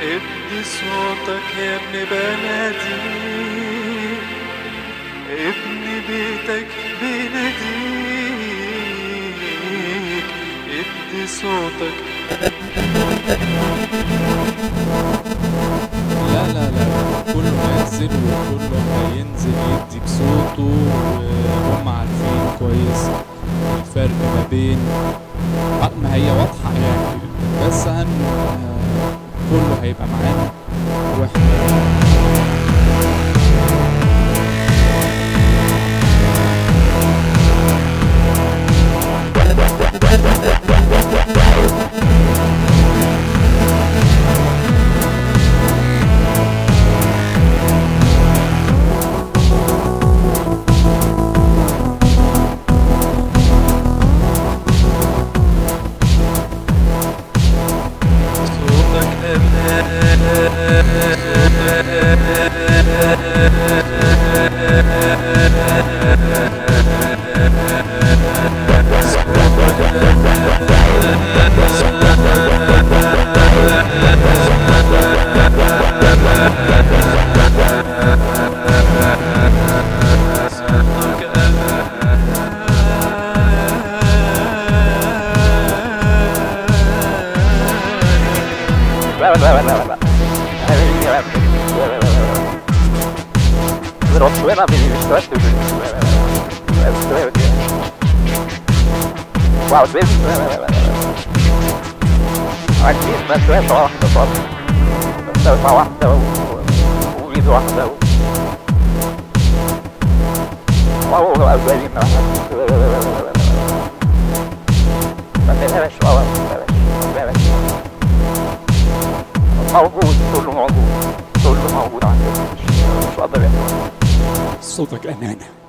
ادي صوتك يا ابن بلدي ابن بيتك بيناديك ادي صوتك لا لا لا كله هينزل وكله هينزل يدي بصوته وهم عارفين كويس الفرق ما بين آه، ما هي واضحة يعني بس هن كله هيبقى معانا واحنا صوتك Wow, it's busy. عايزين بس واحدة واحدة صار دفعة واحدة وإيد واحدة واو أولين ما تقلقش والله ما تقلقش موجود كله موجود كله موجود عندك مش قادر صوتك أمانة